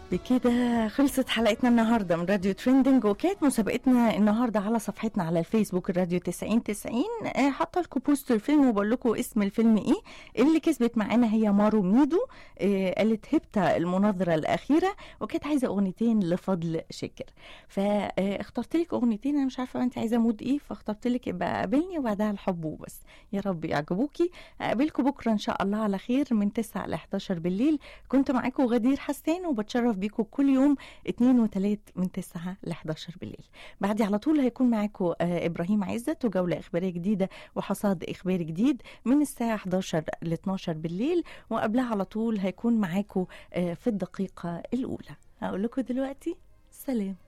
بكده خلصت حلقتنا النهارده من راديو تريندنج وكانت مسابقتنا النهارده على صفحتنا على الفيسبوك الراديو 90 90 آه، حاطه لكم بوستر الفيلم وبقول لكم اسم الفيلم ايه اللي كسبت معانا هي مارو ميدو آه، قالت هبتا المناظره الاخيره وكانت عايزه اغنيتين لفضل شاكر فاخترت لك اغنيتين انا مش عارفه انت عايزه مود ايه فاخترت لك يبقى قابلني وبعدها الحب وبس يا رب يعجبوكي اقابلكم بكره ان شاء الله على خير من 9 ل 11 بالليل كنت معاكم غدير حسان وبتشرف بيكم كل يوم 2 و3 من 9 ل 11 بالليل بعدي على طول هيكون معاكم آه، ابراهيم عزت وجوله اخباريه جديده وحصاد اخباري جديد من الساعه 11 ل 12 بالليل وقبلها على طول هيكون معاكم آه، في الدقيقه الاولى هقول لكم دلوقتي سلام